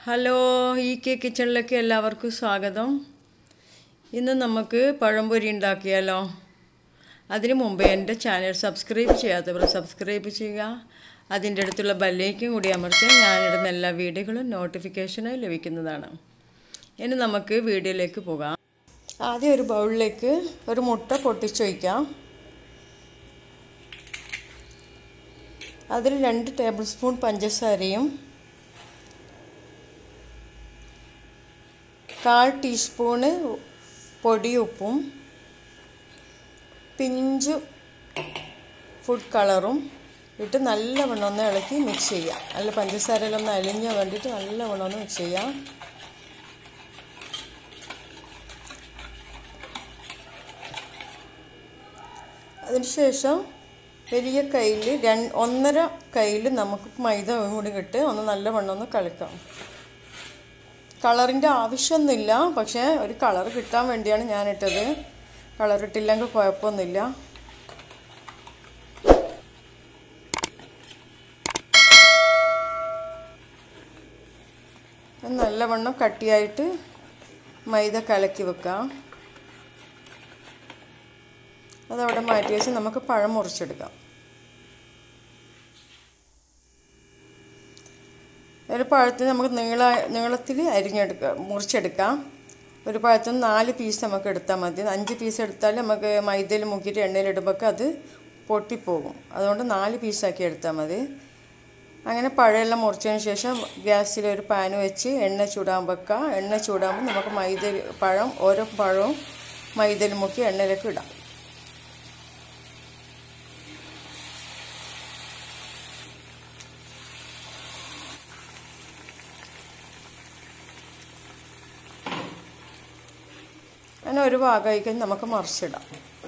hello E K കിച്ചണിലേക്ക് എല്ലാവർക്കും സ്വാഗതം ഇന്ന് നമുക്ക് പഴംപൊരി ഉണ്ടാക്കിയാലോ അതിനു മുമ്പ് എൻ്റെ ചാനൽ സബ്സ്ക്രൈബ് ചെയ്യാത്തവർ സബ്സ്ക്രൈബ് ചെയ്യുക അതിൻ്റെ അടുത്തുള്ള ബെല്ലേക്കും കൂടി അമർത്തി ഞാനിടുന്ന എല്ലാ വീഡിയോകളും നോട്ടിഫിക്കേഷനായി ലഭിക്കുന്നതാണ് ഇനി നമുക്ക് വീഡിയോയിലേക്ക് പോകാം ആദ്യം ഒരു ബൗളിലേക്ക് ഒരു മുട്ട പൊട്ടിച്ച് വയ്ക്കാം അതിൽ രണ്ട് ടേബിൾ സ്പൂൺ പഞ്ചസാരയും കാൽ ടീസ്പൂണ് പൊടിയുപ്പും പിഞ്ച് ഫുഡ് കളറും ഇട്ട് നല്ലവണ്ണം ഒന്ന് ഇളക്കി മിക്സ് ചെയ്യാം നല്ല പഞ്ചസാരയിലൊന്ന് അലിഞ്ഞ വേണ്ടിയിട്ട് നല്ലവണ്ണം ഒന്ന് മിക്സ് ചെയ്യാം അതിനുശേഷം വലിയ കയ്യിൽ രണ്ട് ഒന്നര കയ്യിൽ നമുക്ക് മൈദ കൂടി ഇട്ട് ഒന്ന് നല്ലവണ്ണം ഒന്ന് കളിക്കാം കളറിൻ്റെ ആവശ്യമൊന്നുമില്ല പക്ഷേ ഒരു കളർ കിട്ടാൻ വേണ്ടിയാണ് ഞാനിട്ടത് കളർ ഇട്ടില്ലെങ്കിൽ കുഴപ്പമൊന്നുമില്ല നല്ലവണ്ണം കട്ടിയായിട്ട് മൈദ കലക്കി വെക്കാം അതവിടെ മാറ്റി വെച്ച് നമുക്ക് പഴം മുറിച്ചെടുക്കാം ഒരു പഴത്തിന് നമുക്ക് നീള നീളത്തിൽ അരിഞ്ഞെടുക്കാം മുറിച്ചെടുക്കാം ഒരു പഴത്തിന് നാല് പീസ് നമുക്ക് എടുത്താൽ മതി അഞ്ച് പീസ് എടുത്താൽ നമുക്ക് മൈദയിൽ മുക്കിയിട്ട് എണ്ണയിൽ ഇടുമ്പോൾ അത് പൊട്ടിപ്പോകും അതുകൊണ്ട് നാല് പീസാക്കി എടുത്താൽ മതി അങ്ങനെ പഴമെല്ലാം മുറിച്ചതിന് ശേഷം ഗ്യാസിൽ ഒരു പാൻ വെച്ച് എണ്ണ ചൂടാൻ വെക്കുക എണ്ണ ചൂടാകുമ്പോൾ നമുക്ക് മൈദ പഴം ഓരോ പഴവും മൈദയിൽ മുക്കി എണ്ണയിലേക്ക് ഇടാം അങ്ങനെ ഒരു ഭാഗമായി കഴിഞ്ഞ് നമുക്ക് മറിച്ചിടാം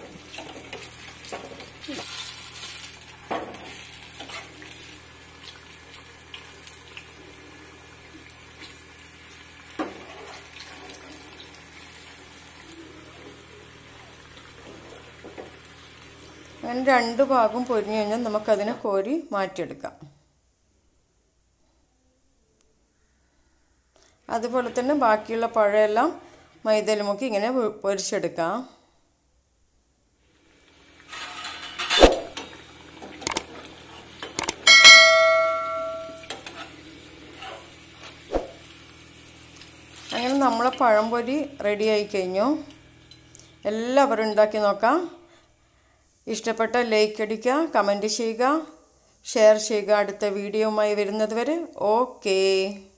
അങ്ങനെ രണ്ട് ഭാഗം പൊരിഞ്ഞു കഴിഞ്ഞാൽ നമുക്കതിനെ കോരി മാറ്റിയെടുക്കാം അതുപോലെ തന്നെ ബാക്കിയുള്ള പഴമെല്ലാം മൈദയിൽ മുക്കി ഇങ്ങനെ പൊരിച്ചെടുക്കാം അങ്ങനെ നമ്മളെ പഴംപൊരി റെഡി ആയി കഴിഞ്ഞു എല്ലാവരും ഉണ്ടാക്കി നോക്കാം ഇഷ്ടപ്പെട്ട ലൈക്ക് അടിക്കുക കമൻറ്റ് ചെയ്യുക ഷെയർ ചെയ്യുക അടുത്ത വീഡിയോയുമായി വരുന്നത് വരെ ഓക്കേ